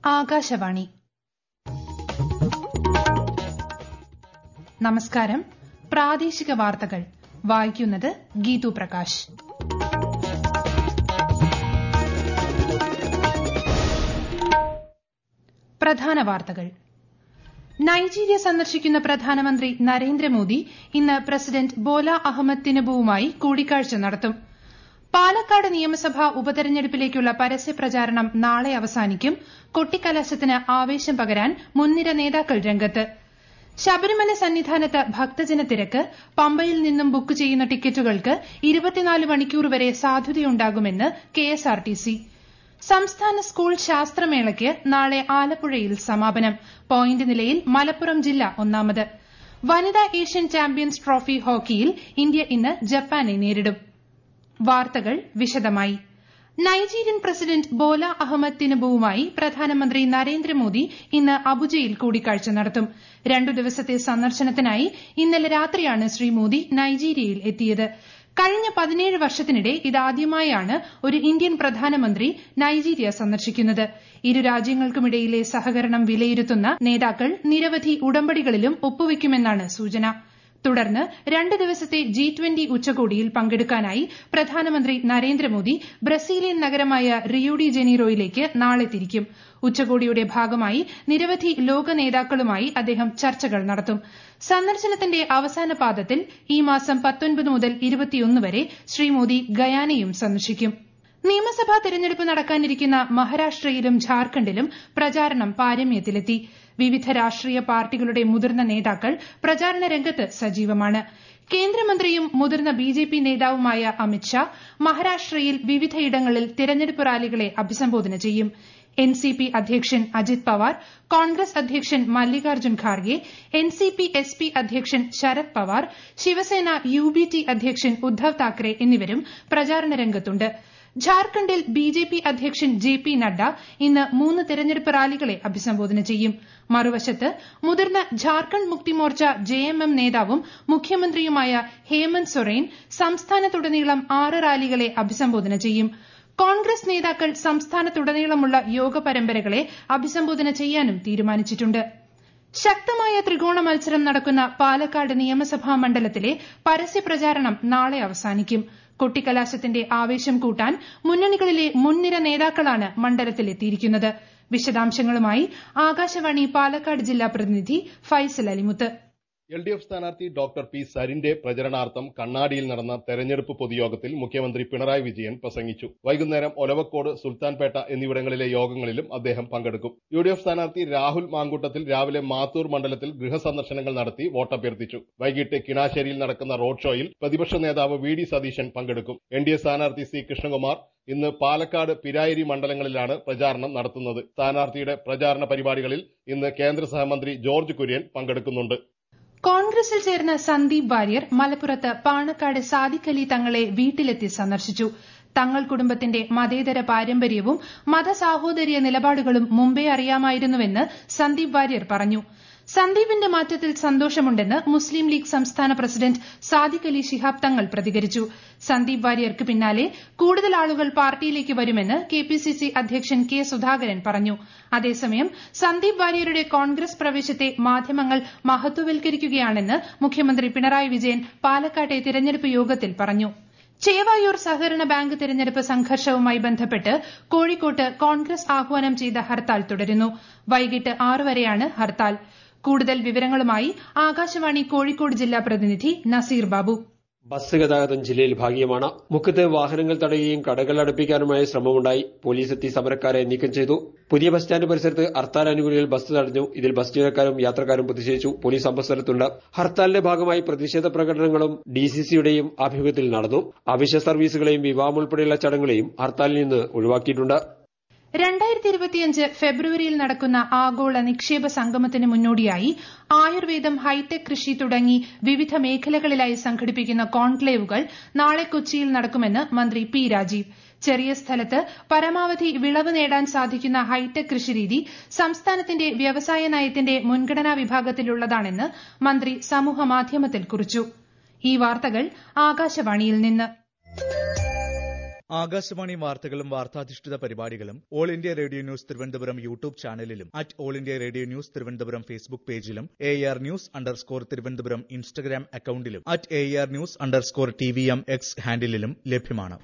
ആകാശവാണി നമസ്കാരം പ്രാദേശിക വാർത്തകൾ വായിക്കുന്നത് ഗീതു പ്രകാശ് പ്രധാന വാർത്തകൾ നൈജീരിയ സന്ദർശിക്കുന്ന പ്രധാനമന്ത്രി നരേന്ദ്രമോദി ഇന്ന് പ്രസിഡന്റ് ബോല അഹമ്മദ് തിനുബുവുമായി കൂടിക്കാഴ്ച നടത്തും പാലക്കാട് നിയമസഭാ ഉപതെരഞ്ഞെടുപ്പിലേക്കുള്ള പരസ്യ പ്രചാരണം നാളെ അവസാനിക്കും കൊട്ടിക്കലാശത്തിന് ആവേശം പകരാൻ മുൻനിര നേതാക്കൾ രംഗത്ത് ശബരിമല സന്നിധാനത്ത് ഭക്തജന തിരക്ക് പമ്പയിൽ നിന്നും ബുക്ക് ചെയ്യുന്ന ടിക്കറ്റുകൾക്ക് ഇരുപത്തിനാല് മണിക്കൂർ വരെ സാധുതയുണ്ടാകുമെന്ന് കെഎസ്ആർടിസി സംസ്ഥാന സ്കൂൾ ശാസ്ത്രമേളയ്ക്ക് നാളെ ആലപ്പുഴയിൽ സമാപനം പോയിന്റ് നിലയിൽ മലപ്പുറം ജില്ല ഒന്നാമത് വനിതാ ഏഷ്യൻ ചാമ്പ്യൻസ് ട്രോഫി ഹോക്കിയിൽ ഇന്ത്യ ഇന്ന് ജപ്പാനെ നേരിടും വാർത്തകൾ വിശദമായി നൈജീരിയൻ പ്രസിഡന്റ് ബോല അഹമ്മദ് തിനുബുവുമായി പ്രധാനമന്ത്രി നരേന്ദ്രമോദി ഇന്ന് അബുജയിൽ കൂടിക്കാഴ്ച നടത്തും രണ്ടു ദിവസത്തെ സന്ദർശനത്തിനായി ഇന്നലെ രാത്രിയാണ് ശ്രീ മോദി നൈജീരിയയിൽ എത്തിയത് കഴിഞ്ഞ പതിനേഴ് വർഷത്തിനിടെ ഇതാദ്യമായാണ് ഒരു ഇന്ത്യൻ പ്രധാനമന്ത്രി നൈജീരിയ സന്ദർശിക്കുന്നത് ഇരു രാജ്യങ്ങൾക്കുമിടയിലെ സഹകരണം വിലയിരുത്തുന്ന നേതാക്കൾ നിരവധി ഉടമ്പടികളിലും ഒപ്പുവയ്ക്കുമെന്നാണ് സൂചന തുടർന്ന് രണ്ട് ദിവസത്തെ ജി ട്വന്റി ഉച്ചകോടിയിൽ പങ്കെടുക്കാനായി പ്രധാനമന്ത്രി നരേന്ദ്രമോദി ബ്രസീലിയൻ നഗരമായ റിയോഡി ജനീറോയിലേക്ക് നാളെ തിരിക്കും ഉച്ചകോടിയുടെ ഭാഗമായി നിരവധി ലോക നേതാക്കളുമായി അദ്ദേഹം ചർച്ചകൾ നടത്തും സന്ദർശനത്തിന്റെ അവസാന പാദത്തിൽ ഈ മാസം മുതൽ വരെ ശ്രീ മോദി ഗയാനയും സന്ദർശിക്കും നിയമസഭാ തെരഞ്ഞെടുപ്പ് നടക്കാനിരിക്കുന്ന മഹാരാഷ്ട്രയിലും ഝാർഖണ്ഡിലും പ്രചാരണം പാരമ്യത്തിലെത്തി വിവിധ രാഷ്ട്രീയ പാർട്ടികളുടെ മുതിർന്ന നേതാക്കൾ പ്രചാരണ രംഗത്ത് സജീവമാണ് കേന്ദ്രമന്ത്രിയും മുതിർന്ന ബിജെപി നേതാവുമായ അമിത്ഷാ മഹാരാഷ്ട്രയിൽ വിവിധയിടങ്ങളിൽ തെരഞ്ഞെടുപ്പ് റാലികളെ അഭിസംബോധന ചെയ്യും എൻസിപി അധ്യക്ഷൻ അജിത് പവാർ കോൺഗ്രസ് അധ്യക്ഷൻ മല്ലികാർജ്ജുൻ ഖാർഗെ എൻസിപി എസ്പി അധ്യക്ഷൻ ശരത് പവാർ ശിവസേന യുബിടി അധ്യക്ഷൻ ഉദ്ധവ് താക്കറെ എന്നിവരും പ്രചാരണ രംഗത്തുണ്ട് ഝാർഖണ്ഡിൽ ബിജെപി അധ്യക്ഷൻ ജെ പി നഡ്ഡ ഇന്ന് മൂന്ന് തെരഞ്ഞെടുപ്പ് റാലികളെ അഭിസംബോധന ചെയ്യും മറുവശത്ത് മുതിർന്ന ഝാർഖണ്ഡ് മുക്തി മോർച്ച ജെഎംഎം നേതാവും മുഖ്യമന്ത്രിയുമായ ഹേമന്ത് സൊറേൻ സംസ്ഥാനത്തുടനീളം ആറ് റാലികളെ അഭിസംബോധന ചെയ്യും കോൺഗ്രസ് നേതാക്കൾ സംസ്ഥാനത്തുടനീളമുള്ള യോഗ പരമ്പരകളെ അഭിസംബോധന ചെയ്യാനും തീരുമാനിച്ചിട്ടുണ്ട് ശക്തമായ ത്രികോണ മത്സരം നടക്കുന്ന പാലക്കാട് നിയമസഭാ മണ്ഡലത്തിലെ പരസ്യപ്രചാരണം നാളെ അവസാനിക്കും കൊട്ടിക്കലാശത്തിന്റെ ആവേശം കൂട്ടാൻ മുന്നണികളിലെ മുൻനിര നേതാക്കളാണ് മണ്ഡലത്തിലെത്തിയിരിക്കുന്നത് വിശദാംശങ്ങളുമായി ആകാശവാണി പാലക്കാട് ജില്ലാ പ്രതിനിധി Faisal Alimuth L D F സ്ഥാനാർത്ഥി ഡോക്ടർ പി സരിന്റെ പ്രചരണാർത്ഥം കണ്ണാടിയിൽ നടന്ന തെരഞ്ഞെടുപ്പ് പൊതുയോഗത്തിൽ മുഖ്യമന്ത്രി പിണറായി വിജയൻ പ്രസംഗിച്ചു വൈകുന്നേരം ഒലവക്കോട് സുൽത്താൻപേട്ട എന്നിവിടങ്ങളിലെ യോഗങ്ങളിലും അദ്ദേഹം പങ്കെടുക്കും യു ഡി എഫ് സ്ഥാനാർത്ഥി രാഹുൽ മാങ്കൂട്ടത്തിൽ രാവിലെ മാത്തൂർ മണ്ഡലത്തിൽ ഗൃഹസന്ദർശനങ്ങൾ നടത്തി വോട്ടഭ്യർത്ഥിച്ചു വൈകിട്ട് കിണാശ്ശേരിയിൽ നടക്കുന്ന റോഡ് ഷോയിൽ പ്രതിപക്ഷ നേതാവ് വി ഡി സതീശൻ പങ്കെടുക്കും എൻ ഡി എ സ്ഥാനാർത്ഥി സി കൃഷ്ണകുമാർ ഇന്ന് പാലക്കാട് പിരായിരി മണ്ഡലങ്ങളിലാണ് പ്രചാരണം നടത്തുന്നത് സ്ഥാനാർത്ഥിയുടെ പ്രചാരണ പരിപാടികളിൽ ഇന്ന് കേന്ദ്ര സഹമന്ത്രി ജോർജ് കുര്യൻ പങ്കെടുക്കുന്നുണ്ട് കോൺഗ്രസിൽ ചേർന്ന സന്ദീപ് വാര്യർ മലപ്പുറത്ത് പാണക്കാട് സാദിഖ് അലി തങ്ങളെ വീട്ടിലെത്തി സന്ദർശിച്ചു തങ്ങൾ കുടുംബത്തിന്റെ മതേതര പാരമ്പര്യവും മതസാഹോദര്യ നിലപാടുകളും മുമ്പേ അറിയാമായിരുന്നുവെന്ന് സന്ദീപ് വാര്യർ പറഞ്ഞു സന്ദീപിന്റെ മാറ്റത്തിൽ സന്തോഷമുണ്ടെന്ന് മുസ്ലിം ലീഗ് സംസ്ഥാന പ്രസിഡന്റ് സാദിഖ് അലി ശിഹാബ് തങ്ങൾ പ്രതികരിച്ചു സന്ദീപ് വാര്യർക്ക് പിന്നാലെ കൂടുതൽ ആളുകൾ പാർട്ടിയിലേക്ക് വരുമെന്ന് കെപിസിസി അധ്യക്ഷൻ കെ സുധാകരൻ പറഞ്ഞു അതേസമയം സന്ദീപ് വാര്യരുടെ കോൺഗ്രസ് പ്രവേശത്തെ മാധ്യമങ്ങൾ മഹത്വവൽക്കരിക്കുകയാണെന്ന് മുഖ്യമന്ത്രി പിണറായി വിജയൻ പാലക്കാട്ടെ തിരഞ്ഞെടുപ്പ് യോഗത്തിൽ പറഞ്ഞു ചേവായൂർ സഹകരണ ബാങ്ക് തിരഞ്ഞെടുപ്പ് സംഘർഷവുമായി ബന്ധപ്പെട്ട് കോഴിക്കോട്ട് കോൺഗ്രസ് ആഹ്വാനം ചെയ്ത ഹർത്താൽ തുടരുന്നു വൈകിട്ട് ആറ് വരെയാണ് ഹർത്താൽ കൂടുതൽ വിവരങ്ങളുമായി ആകാശവാണി കോഴിക്കോട് ജില്ലാ പ്രതിനിധി നസീർ ബാബു ബസ് ഗതാഗതം ജില്ലയിൽ ഭാഗികമാണ് മുക്കത്ത് വാഹനങ്ങൾ തടയുകയും കടകൾ അടപ്പിക്കാനുമായ ശ്രമമുണ്ടായി പോലീസ് എത്തി സമരക്കാരെ നീക്കം ചെയ്തു പുതിയ ബസ് സ്റ്റാൻഡ് പരിസരത്ത് ഹർത്താൽ അനുകൂലികൾ ബസ് തടഞ്ഞു ഇതിൽ ബസ് ജീവനക്കാരും യാത്രക്കാരും പ്രതിഷേധിച്ചു പോലീസ് അമ്പസ്ഥലത്തുണ്ട് ഹർത്താലിന്റെ ഭാഗമായി പ്രതിഷേധ പ്രകടനങ്ങളും ഡിസിസിയുടെയും ആഭിമുഖ്യത്തിൽ നടന്നു അവശ്യ സർവീസുകളെയും വിവാഹം ഉൾപ്പെടെയുള്ള ചടങ്ങുകളെയും ഹർത്താലിൽ നിന്ന് ഒഴിവാക്കിയിട്ടുണ്ട് രണ്ടായിരത്തി ഇരുപത്തിയഞ്ച് ഫെബ്രുവരിയിൽ നടക്കുന്ന ആഗോള നിക്ഷേപ സംഗമത്തിന് മുന്നോടിയായി ആയുർവേദം ഹൈടെക് കൃഷി തുടങ്ങി വിവിധ മേഖലകളിലായി സംഘടിപ്പിക്കുന്ന കോൺക്ലേവുകൾ നാളെ കൊച്ചിയിൽ നടക്കുമെന്ന് മന്ത്രി പി രാജീവ് ചെറിയ സ്ഥലത്ത് പരമാവധി വിളവ് നേടാൻ സാധിക്കുന്ന ഹൈടെക് കൃഷിരീതി സംസ്ഥാനത്തിന്റെ വ്യവസായ നയത്തിന്റെ മുൻഗണനാ വിഭാഗത്തിലുള്ളതാണെന്ന് മന്ത്രി സമൂഹമാധ്യമത്തിൽ കുറിച്ചു ഈ വാർത്തകൾ ആകാശവാണിയിൽ നിന്ന് ആകാശവാണി വാർത്തകളും വാർത്താധിഷ്ഠിത പരിപാടികളും All India Radio news Thiruvananthapuram YouTube ചാനലിലും at All India Radio news Thiruvananthapuram Facebook പേജിലും A R news underscore Thiruvananthapuram Instagram അക്കൌണ്ടിലും at A R news underscore T V M X ഹാൻഡിലും ലഭ്യമാണ്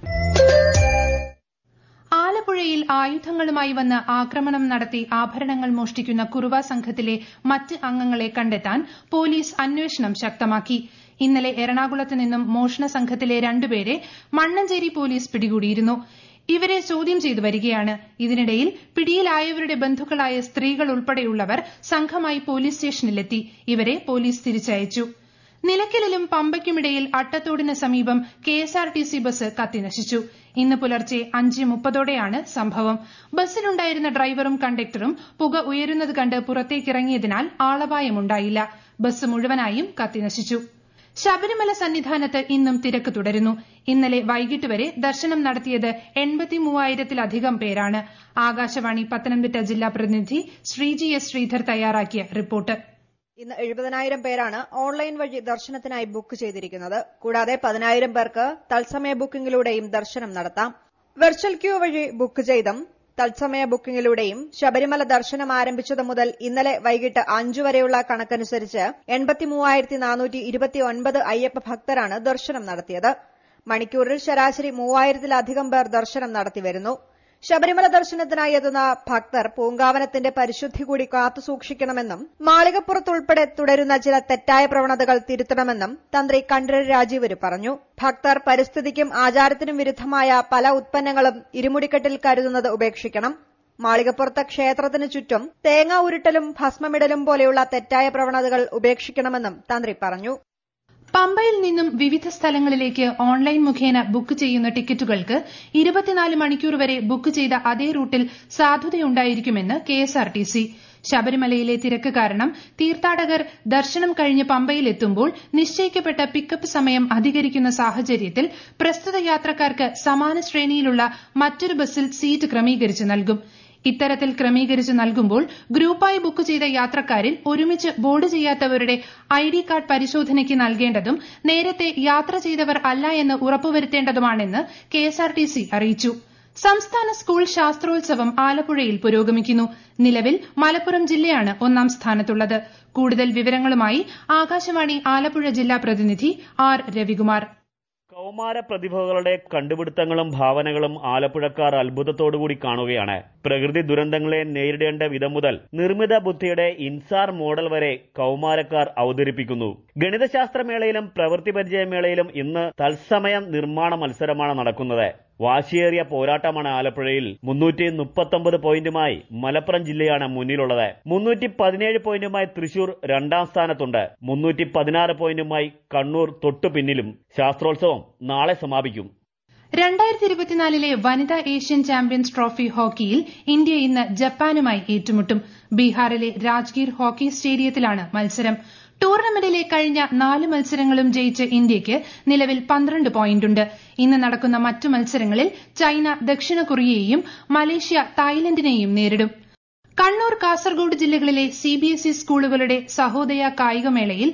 ആലപ്പുഴയിൽ ആയുധങ്ങളുമായി വന്ന് ആക്രമണം നടത്തി ആഭരണങ്ങൾ മോഷ്ടിക്കുന്ന കുറുവ സംഘത്തിലെ മറ്റ് അംഗങ്ങളെ കണ്ടെത്താൻ പോലീസ് അന്വേഷണം ശക്തമാക്കി ഇന്നലെ എറണാകുളത്ത് നിന്നും മോഷണ സംഘത്തിലെ രണ്ടുപേരെ മണ്ണഞ്ചേരി പോലീസ് പിടികൂടിയിരുന്നു ഇവരെ ചോദ്യം ചെയ്തു വരികയാണ് ഇതിനിടയിൽ പിടിയിലായവരുടെ ബന്ധുക്കളായ സ്ത്രീകൾ ഉൾപ്പെടെയുള്ളവർ സംഘമായി പോലീസ് സ്റ്റേഷനിലെത്തി ഇവരെ പോലീസ് തിരിച്ചയച്ചു നിലയ്ക്കലിലും പമ്പയ്ക്കുമിടയിൽ അട്ടത്തോടിന് സമീപം കെഎസ്ആർടിസി ബസ് കത്തിനശിച്ചു ഇന്ന് പുലർച്ചെ അഞ്ച് മുപ്പതോടെയാണ് സംഭവം ബസ്സിലുണ്ടായിരുന്ന ഡ്രൈവറും കണ്ടക്ടറും പുക ഉയരുന്നത് കണ്ട് പുറത്തേക്കിറങ്ങിയതിനാൽ ആളപായമുണ്ടായില്ല ബസ് മുഴുവനായും കത്തിനശിച്ചു ശബരിമല സന്നിധാനത്ത് ഇന്നും തിരക്ക് തുടരുന്നു ഇന്നലെ വൈകിട്ട് വരെ ദർശനം നടത്തിയത് എൺപത്തിമൂവായിരത്തിലധികം പേരാണ് ആകാശവാണി പത്തനംതിട്ട ജില്ലാ പ്രതിനിധി ശ്രീജി എസ് ശ്രീധർ തയ്യാറാക്കിയ റിപ്പോർട്ട് ഇന്ന് എഴുപതിനായിരം പേരാണ് ഓൺലൈൻ വഴി ദർശനത്തിനായി ബുക്ക് ചെയ്തിരിക്കുന്നത് കൂടാതെ പതിനായിരം പേർക്ക് തത്സമയ ബുക്കിംഗിലൂടെയും ദർശനം നടത്താം വെർച്വൽ ക്യൂ വഴി ബുക്ക് ചെയ്തും തത്സമയ ബുക്കിംഗിലൂടെയും ശബരിമല ദർശനം ആരംഭിച്ചത് മുതൽ ഇന്നലെ വൈകിട്ട് അഞ്ചു വരെയുള്ള കണക്കനുസരിച്ച് എൺപത്തിമൂവായിരത്തി നാനൂറ്റി ഇരുപത്തിയൊൻപത് അയ്യപ്പ ഭക്തരാണ് ദർശനം നടത്തിയത് മണിക്കൂറിൽ ശരാശരി മൂവായിരത്തിലധികം പേർ ദർശനം നടത്തിവരുന്നു ശബരിമല ദർശനത്തിനായി എത്തുന്ന ഭക്തർ പൂങ്കാവനത്തിന്റെ പരിശുദ്ധി കൂടി കാത്തുസൂക്ഷിക്കണമെന്നും മാളികപ്പുറത്തുൾപ്പെടെ തുടരുന്ന ചില തെറ്റായ പ്രവണതകൾ തിരുത്തണമെന്നും തന്ത്രി കണ്ഠരര് രാജീവര് പറഞ്ഞു ഭക്തർ പരിസ്ഥിതിക്കും ആചാരത്തിനും വിരുദ്ധമായ പല ഉത്പന്നങ്ങളും ഇരുമുടിക്കെട്ടിൽ കരുതുന്നത് ഉപേക്ഷിക്കണം മാളികപ്പുറത്ത് ക്ഷേത്രത്തിന് ചുറ്റും തേങ്ങ ഉരുട്ടലും ഭസ്മമിടലും പോലെയുള്ള തെറ്റായ പ്രവണതകൾ ഉപേക്ഷിക്കണമെന്നും തന്ത്രി പറഞ്ഞു പമ്പയിൽ നിന്നും വിവിധ സ്ഥലങ്ങളിലേക്ക് ഓൺലൈൻ മുഖേന ബുക്ക് ചെയ്യുന്ന ടിക്കറ്റുകൾക്ക് ഇരുപത്തിനാല് മണിക്കൂർ വരെ ബുക്ക് ചെയ്ത അതേ റൂട്ടിൽ സാധുതയുണ്ടായിരിക്കുമെന്ന് കെഎസ്ആർടിസി ശബരിമലയിലെ തിരക്ക് കാരണം തീർത്ഥാടകർ ദർശനം കഴിഞ്ഞ് പമ്പയിലെത്തുമ്പോൾ നിശ്ചയിക്കപ്പെട്ട പിക്കപ്പ് സമയം അധികരിക്കുന്ന സാഹചര്യത്തിൽ പ്രസ്തുത യാത്രക്കാർക്ക് സമാന ശ്രേണിയിലുള്ള മറ്റൊരു ബസ്സിൽ സീറ്റ് ക്രമീകരിച്ച് നൽകും ഇത്തരത്തിൽ ക്രമീകരിച്ച് നൽകുമ്പോൾ ഗ്രൂപ്പായി ബുക്ക് ചെയ്ത യാത്രക്കാരിൽ ഒരുമിച്ച് ബോർഡ് ചെയ്യാത്തവരുടെ ഐഡി കാർഡ് പരിശോധനയ്ക്ക് നൽകേണ്ടതും നേരത്തെ യാത്ര ചെയ്തവർ അല്ല എന്ന് ഉറപ്പുവരുത്തേണ്ടതുമാണെന്ന് കെഎസ്ആർടിസി അറിയിച്ചു സംസ്ഥാന സ്കൂൾ ശാസ്ത്രോത്സവം ആലപ്പുഴയിൽ പുരോഗമിക്കുന്നു നിലവിൽ മലപ്പുറം ജില്ലയാണ് ഒന്നാം സ്ഥാനത്തുള്ളത് കൂടുതൽ വിവരങ്ങളുമായി ആകാശവാണി ആലപ്പുഴ ജില്ലാ പ്രതിനിധി ആർ രവികുമാർ കൗമാര പ്രതിഭകളുടെ കണ്ടുപിടുത്തങ്ങളും ഭാവനകളും ആലപ്പുഴക്കാർ അത്ഭുതത്തോടുകൂടി കാണുകയാണ് പ്രകൃതി ദുരന്തങ്ങളെ നേരിടേണ്ട വിധം മുതൽ നിർമ്മിത ബുദ്ധിയുടെ ഇൻസാർ മോഡൽ വരെ കൗമാരക്കാർ അവതരിപ്പിക്കുന്നു ഗണിതശാസ്ത്രമേളയിലും പ്രവൃത്തി പരിചയമേളയിലും ഇന്ന് തത്സമയം നിർമ്മാണ മത്സരമാണ് നടക്കുന്നത് വാശിയേറിയ പോരാട്ടമാണ് ആലപ്പുഴയിൽ മുന്നൂറ്റി മുപ്പത്തൊമ്പത് പോയിന്റുമായി മലപ്പുറം ജില്ലയാണ് മുന്നിലുള്ളത് മുന്നൂറ്റി പതിനേഴ് പോയിന്റുമായി തൃശൂർ രണ്ടാം സ്ഥാനത്തുണ്ട് മുന്നൂറ്റി പതിനാറ് പോയിന്റുമായി കണ്ണൂർ തൊട്ടു പിന്നിലും ശാസ്ത്രോത്സവം നാളെ സമാപിക്കും രണ്ടായിരത്തി ഇരുപത്തിനാലിലെ വനിതാ ഏഷ്യൻ ചാമ്പ്യൻസ് ട്രോഫി ഹോക്കിയിൽ ഇന്ത്യ ഇന്ന് ജപ്പാനുമായി ഏറ്റുമുട്ടും ബീഹാറിലെ രാജ്ഗീർ ഹോക്കി സ്റ്റേഡിയത്തിലാണ് മത്സരം ടൂർണമെന്റിലെ കഴിഞ്ഞ നാല് മത്സരങ്ങളും ജയിച്ച ഇന്ത്യയ്ക്ക് നിലവിൽ പന്ത്രണ്ട് പോയിന്റുണ്ട് ഇന്ന് നടക്കുന്ന മറ്റു മത്സരങ്ങളിൽ ചൈന ദക്ഷിണ കൊറിയയെയും മലേഷ്യ തായ്ലൻഡിനെയും നേരിടും കണ്ണൂർ കാസർഗോഡ് ജില്ലകളിലെ സിബിഎസ്ഇ സ്കൂളുകളുടെ സഹോദയ കായികമേളയിൽ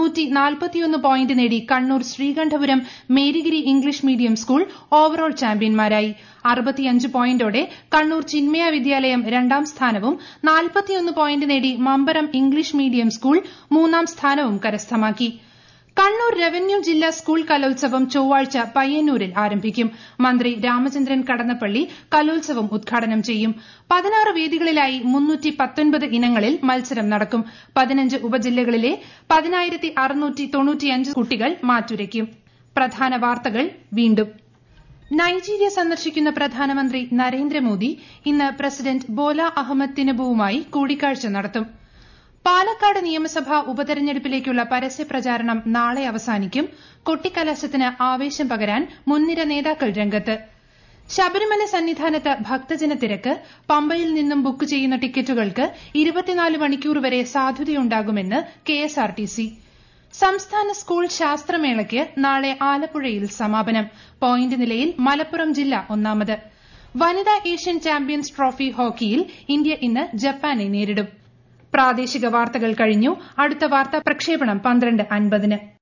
പോയിന്റ് നേടി Kannur Sreekandapuram Merigiri English medium school overall ചാമ്പ്യന്മാരായി അറുപത്തിയഞ്ച് പോയിന്റോടെ കണ്ണൂർ ചിന്മയ വിദ്യാലയം രണ്ടാം സ്ഥാനവും നാൽപ്പത്തിയൊന്ന് പോയിന്റ് നേടി മമ്പരം ഇംഗ്ലീഷ് മീഡിയം സ്കൂൾ മൂന്നാം സ്ഥാനവും കരസ്ഥമാക്കി കണ്ണൂർ റവന്യൂ ജില്ലാ സ്കൂൾ കലോത്സവം ചൊവ്വാഴ്ച പയ്യന്നൂരിൽ ആരംഭിക്കും മന്ത്രി രാമചന്ദ്രൻ കടന്നപ്പള്ളി കലോത്സവം ഉദ്ഘാടനം ചെയ്യും പതിനാറ് വേദികളിലായി മുന്നൂറ്റി പത്തൊൻപത് ഇനങ്ങളിൽ മത്സരം നടക്കും പതിനഞ്ച് ഉപജില്ലകളിലെ പതിനായിരത്തി അറുന്നൂറ്റി തൊണ്ണൂറ്റിയഞ്ച് കുട്ടികൾ മാറ്റുരയ്ക്കും പ്രധാന വാർത്തകൾ വീണ്ടും നൈജീരിയ സന്ദർശിക്കുന്ന പ്രധാനമന്ത്രി നരേന്ദ്രമോദി ഇന്ന് പ്രസിഡന്റ് ബോല അഹമ്മദ് തിനുബുവുമായി കൂടിക്കാഴ്ച നടത്തും പാലക്കാട് നിയമസഭാ ഉപതെരഞ്ഞെടുപ്പിലേക്കുള്ള പരസ്യപ്രചാരണം നാളെ അവസാനിക്കും കൊട്ടിക്കലാശത്തിന് ആവേശം പകരാൻ മുൻനിര നേതാക്കൾ രംഗത്ത് ശബരിമല സന്നിധാനത്ത് ഭക്തജന തിരക്ക് പമ്പയിൽ നിന്നും ബുക്ക് ചെയ്യുന്ന ടിക്കറ്റുകൾക്ക് ഇരുപത്തിനാല് മണിക്കൂർ വരെ സാധുതയുണ്ടാകുമെന്ന് കെഎസ്ആർടിസി സംസ്ഥാന സ്കൂൾ ശാസ്ത്രമേളയ്ക്ക് നാളെ ആലപ്പുഴയിൽ സമാപനം പോയിന്റ് നിലയിൽ മലപ്പുറം ജില്ല ഒന്നാമത് വനിതാ ഏഷ്യൻ ചാമ്പ്യൻസ് ട്രോഫി ഹോക്കിയിൽ ഇന്ത്യ ഇന്ന് ജപ്പാനെ നേരിടും പ്രാദേശിക വാർത്തകൾ കഴിഞ്ഞു അടുത്ത വാർത്താ പ്രക്ഷേപണം പന്ത്രണ്ട് അൻപതിന്